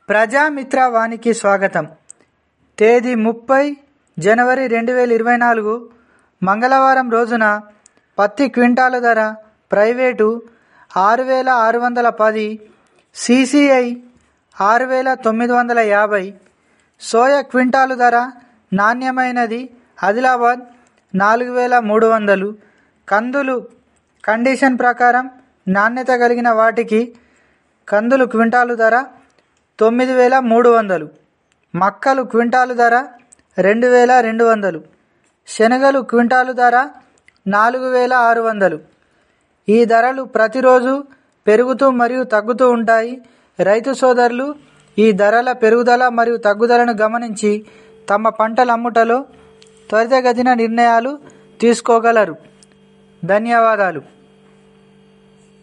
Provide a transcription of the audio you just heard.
ప్రజామిత్ర వానికి స్వాగతం తేదీ ముప్పై జనవరి రెండు వేల ఇరవై నాలుగు మంగళవారం రోజున పత్తి క్వింటాలు ధర ప్రైవేటు ఆరు వేల ఆరు వందల పది సిసిఐ ఆరు వేల తొమ్మిది వందల యాభై సోయా క్వింటాలు ధర నాణ్యమైనది ఆదిలాబాద్ నాలుగు వేల మూడు వందలు కందులు కండిషన్ ప్రకారం నాణ్యత కలిగిన వాటికి కందులు క్వింటాలు ధర తొమ్మిది వేల మూడు వందలు మక్కలు క్వింటాలు ధర రెండు వేల రెండు వందలు శనగలు క్వింటాలు ధర నాలుగు వేల ఆరు వందలు ఈ ధరలు ప్రతిరోజు పెరుగుతూ మరియు తగ్గుతూ ఉంటాయి రైతు సోదరులు ఈ ధరల పెరుగుదల మరియు తగ్గుదలను గమనించి తమ పంటల అమ్ముటలో త్వరితగతిన నిర్ణయాలు తీసుకోగలరు ధన్యవాదాలు